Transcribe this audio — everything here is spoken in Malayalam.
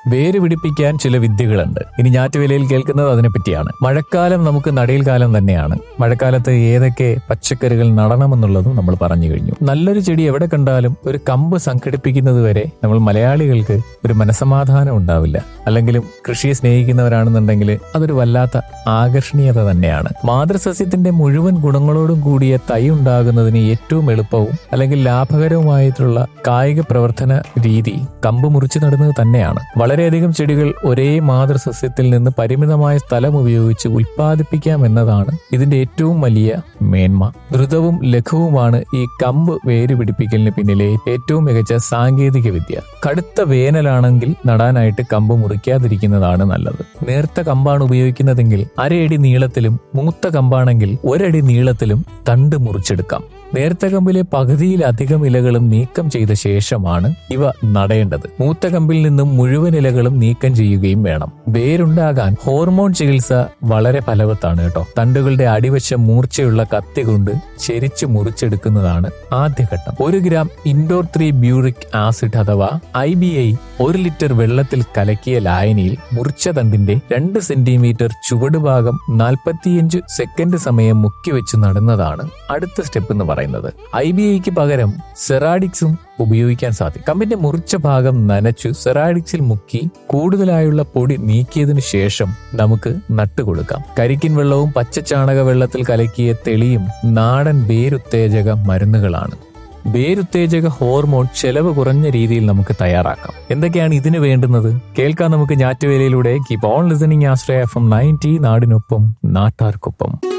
വേര് പിടിപ്പിക്കാൻ ചില വിദ്യകളുണ്ട് ഇനി ഞാറ്റുവേലയിൽ കേൾക്കുന്നത് അതിനെപ്പറ്റിയാണ് മഴക്കാലം നമുക്ക് നടയിൽ കാലം തന്നെയാണ് മഴക്കാലത്ത് ഏതൊക്കെ പച്ചക്കറികൾ നടണമെന്നുള്ളതും നമ്മൾ പറഞ്ഞു കഴിഞ്ഞു നല്ലൊരു ചെടി എവിടെ കണ്ടാലും ഒരു കമ്പ് സംഘടിപ്പിക്കുന്നത് വരെ നമ്മൾ മലയാളികൾക്ക് ഒരു മനസമാധാനം ഉണ്ടാവില്ല അല്ലെങ്കിലും കൃഷിയെ സ്നേഹിക്കുന്നവരാണെന്നുണ്ടെങ്കിൽ അതൊരു വല്ലാത്ത ആകർഷണീയത തന്നെയാണ് മാതൃസസ്യത്തിന്റെ മുഴുവൻ ഗുണങ്ങളോടും കൂടിയ തൈ ഉണ്ടാകുന്നതിന് ഏറ്റവും എളുപ്പവും അല്ലെങ്കിൽ ലാഭകരവുമായിട്ടുള്ള കായിക പ്രവർത്തന രീതി കമ്പ് മുറിച്ചു നടുന്നത് തന്നെയാണ് വളരെയധികം ചെടികൾ ഒരേ മാതൃസസ്യത്തിൽ നിന്ന് പരിമിതമായ സ്ഥലം ഉപയോഗിച്ച് ഉൽപ്പാദിപ്പിക്കാം എന്നതാണ് ഇതിന്റെ ഏറ്റവും വലിയ മേന്മ ദ്രുതവും ലഘുവുമാണ് ഈ കമ്പ് വേര് പിടിപ്പിക്കലിന് പിന്നിലെ ഏറ്റവും മികച്ച സാങ്കേതിക വിദ്യ കടുത്ത വേനലാണെങ്കിൽ നടാനായിട്ട് കമ്പ് മുറിക്കാതിരിക്കുന്നതാണ് നല്ലത് നേർത്ത കമ്പാണ് ഉപയോഗിക്കുന്നതെങ്കിൽ അരയടി നീളത്തിലും മൂത്ത കമ്പാണെങ്കിൽ ഒരടി നീളത്തിലും തണ്ട് മുറിച്ചെടുക്കാം നേർത്ത കമ്പിലെ പകുതിയിലധികം ഇലകളും നീക്കം ചെയ്ത ശേഷമാണ് ഇവ നടേണ്ടത് മൂത്ത കമ്പിൽ നിന്നും മുഴുവൻ ഇലകളും നീക്കം ചെയ്യുകയും വേണം വേരുണ്ടാകാൻ ഹോർമോൺ ചികിത്സ വളരെ ഫലവത്താണ് കേട്ടോ തണ്ടുകളുടെ അടിവശം മൂർച്ചയുള്ള കത്തി കൊണ്ട് ചെരിച്ച് മുറിച്ചെടുക്കുന്നതാണ് ആദ്യഘട്ടം ഒരു gram indole three butyric acid അഥവാ ഐ ബി ഐ ഒരു ലിറ്റർ വെള്ളത്തിൽ കലക്കിയ ലായനിയിൽ മുറിച്ച തണ്ടിന്റെ രണ്ട് സെന്റിമീറ്റർ ചുവടുഭാഗം നാൽപ്പത്തിയഞ്ച് സെക്കൻഡ് സമയം മുക്കി വെച്ച് നടുന്നതാണ് അടുത്ത സ്റ്റെപ്പ് എന്ന് പറയുന്നത് ഐ ബി ഐക്ക് പകരം സെറാഡിക്സും ഉപയോഗിക്കാൻ സാധിക്കും കമ്പിന്റെ മുറിച്ച ഭാഗം നനച്ചു സെറാഡിക്സിൽ മുക്കി കൂടുതലായുള്ള പൊടി നീക്കിയതിനു ശേഷം നമുക്ക് നട്ടുകൊടുക്കാം കരിക്കിൻ വെള്ളവും പച്ചച്ചാണക വെള്ളത്തിൽ കലക്കിയ തെളിയും നാടൻ വേരുത്തേജക മരുന്നുകളാണ് വേരുത്തേജക ഹോർമോൺ ചെലവ് കുറഞ്ഞ രീതിയിൽ നമുക്ക് തയ്യാറാക്കാം എന്തൊക്കെയാണ് ഇതിന് വേണ്ടുന്നത് കേൾക്കാൻ നമുക്ക് ഞാറ്റുവേലയിലൂടെ keep on listening Ashraya F M ninety നാടിനൊപ്പം നാട്ടാർക്കൊപ്പം